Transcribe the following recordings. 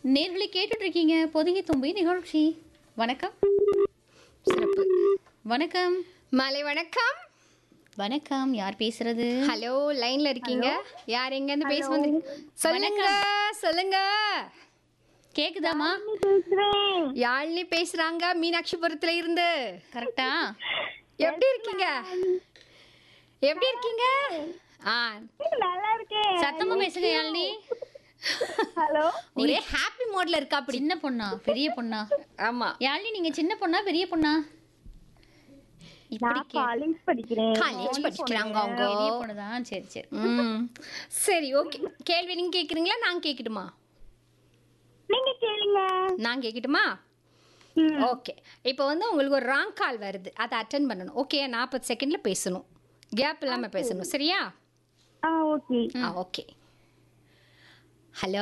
நேர்களை கேட்டுட்டு இருக்கீங்க பொதுகை தும்பி நிகழ்ச்சி வணக்கம் சிறப்பு வணக்கம் மாலை வணக்கம் வணக்கம் யார் பேசுறது ஹலோ லைன்ல இருக்கீங்க யார் எங்க இருந்து பேச வந்து சொல்லுங்க சொல்லுங்க கேக்குதாமா யாழினி பேசுறாங்க மீனாட்சிபுரத்துல இருந்து கரெக்டா எப்படி இருக்கீங்க எப்படி இருக்கீங்க ஆ நல்லா இருக்கேன் சத்தமா பேசுங்க யாழினி ஹலோ ஒரே ஹாப்பி மோட்ல இருக்கா அப்படி சின்ன பொண்ணா பெரிய பொண்ணா ஆமா யாழினி நீங்க சின்ன பொண்ணா பெரிய பொண்ணா இப்படி நான் கே காலேஜ் படிக்கிறேன் காலேஜ் படிக்கிறாங்க அவங்க பெரிய பொண்ணுதான் சரி சரி ம் சரி ஓகே கேள்வி நீங்க கேக்குறீங்களா நான் கேக்கட்டுமா நீங்க கேளுங்க நான் கேக்கட்டுமா ம். ஓகே இப்போ வந்து உங்களுக்கு ஒரு ராங் கால் வருது அதை அட்டன் பண்ணணும் ஓகே நாற்பது செகண்டில் பேசணும் கேப் இல்லாமல் பேசணும் சரியா ஆ ஓகே ஆ ஓகே ஹலோ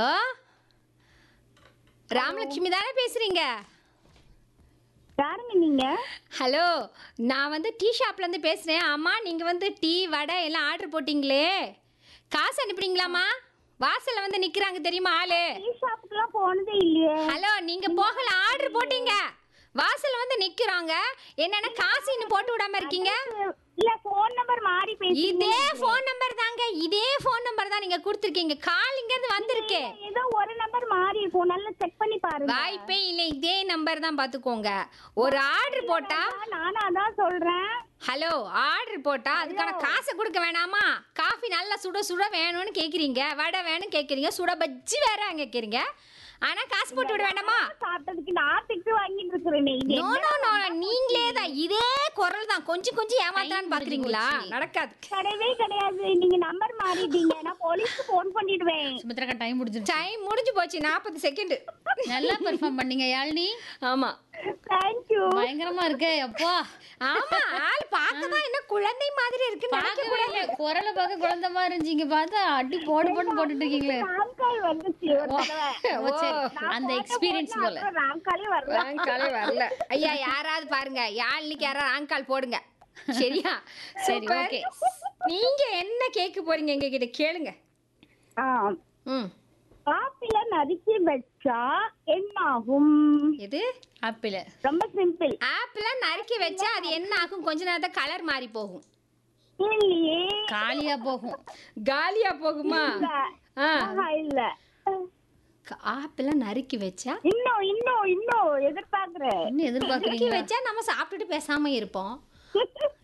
ராமலட்சுமி தானே பேசுறீங்க யாருங்க நீங்க ஹலோ நான் வந்து டீ ஷாப்லேருந்து பேசுகிறேன் ஆமாம் நீங்கள் வந்து டீ வடை எல்லாம் ஆர்டர் போட்டிங்களே காசு அனுப்புறீங்களாம்மா வாசலில் வந்து நிற்கிறாங்க தெரியுமா ஆளு டீ ஷாப்புக்குலாம் போனதே இல்லையே ஹலோ நீங்க போகல ஆர்டர் போட்டீங்க வாசல்ல வந்து நிக்கிறாங்க என்னன்னா காசு இன்னும் போட்டு விடாம இருக்கீங்க இல்ல போன் நம்பர் மாறி பேசி இதே ஃபோன் நம்பர் தாங்க இதே ஃபோன் நம்பர் தான் நீங்க கொடுத்துருக்கீங்க கால் இங்க இருந்து வந்திருக்கு ஏதோ ஒரு நம்பர் மாறி இருக்கும் நல்லா செக் பண்ணி பாருங்க வாய்ப்பே இல்லை இதே நம்பர் தான் பாத்துக்கோங்க ஒரு ஆர்டர் போட்டா நானும் அதான் சொல்றேன் ஹலோ ஆர்டர் போட்டா அதுக்கான காசை கொடுக்க வேணாமா காஃபி நல்லா சுட சுட வேணும்னு கேக்குறீங்க வடை வேணும் கேக்குறீங்க சுட பஜ்ஜி வேற கேக்குறீங்க ஆனா காசு போட்டு விட வேண்டாமா சாப்பிட்டதுக்கு நான் திட்டு வாங்கிட்டு இருக்கிறேனே இது நோ நோ நோ நீங்களே தான் இதே குரல் தான் கொஞ்சம் கொஞ்சம் ஏமாத்தலான்னு பாக்குறீங்களா நடக்காது கிடையவே கிடையாது நீங்க நம்பர் மாறிட்டீங்க நான் போலீஸ்க்கு போன் பண்ணிடுவேன் சுமித்ராக்கா டைம் முடிஞ்சிருச்சு டைம் முடிஞ்சு போச்சு நாற்பது செகண்ட் நல்லா பெர்ஃபார்ம் பண்ணீங்க யாழினி ஆமா தேங்க்யூ பயங்கரமா இருக்கே அப்பா ஆமா ஆள் பார்க்க தான் என்ன குழந்தை மாதிரி இருக்கு பார்க்கவே இல்லை குரலை பார்க்க குழந்தை மாதிரி இருந்துச்சு இங்க பார்த்தா அடி போடு போட்டு போட்டுட்டு இருக்கீங்களே ராம்கால் வந்துச்சு ஒரு தடவை ஓ, சரி அந்த எக்ஸ்பீரியன்ஸ் போல ராம்காலே வரல ராங்காலே வரல ஐயா யாராவது பாருங்க யாழ்னிக்கு யாராவது ராங்கால் போடுங்க சரியா சரி Super. ஓகே நீங்க என்ன கேட்க போறீங்க எங்க கிட்ட கேளுங்க ஆ ம் ஆப்பிள நறுக்கி வச்சா என்னாகும் எது ஆப்பிள் ரொம்ப சிம்பிள் ஆப்பிள நறுக்கி வச்சா அது என்ன ஆகும் கொஞ்ச நேரத்தை கலர் மாறி போகும் இல்லையே காலியா போகும் காலியா போகுமா ஆ ஆஹா, இல்ல ஆப்பிள நறுக்கி வச்சா இன்னும் இன்னும் இன்னும் எதிர்பார்க்கிறேன் என்ன நறுக்கி எதிர்பார்க்குறீங்க வச்சா நம்ம சாப்பிட்டுட்டு பேசாம இருப்போம்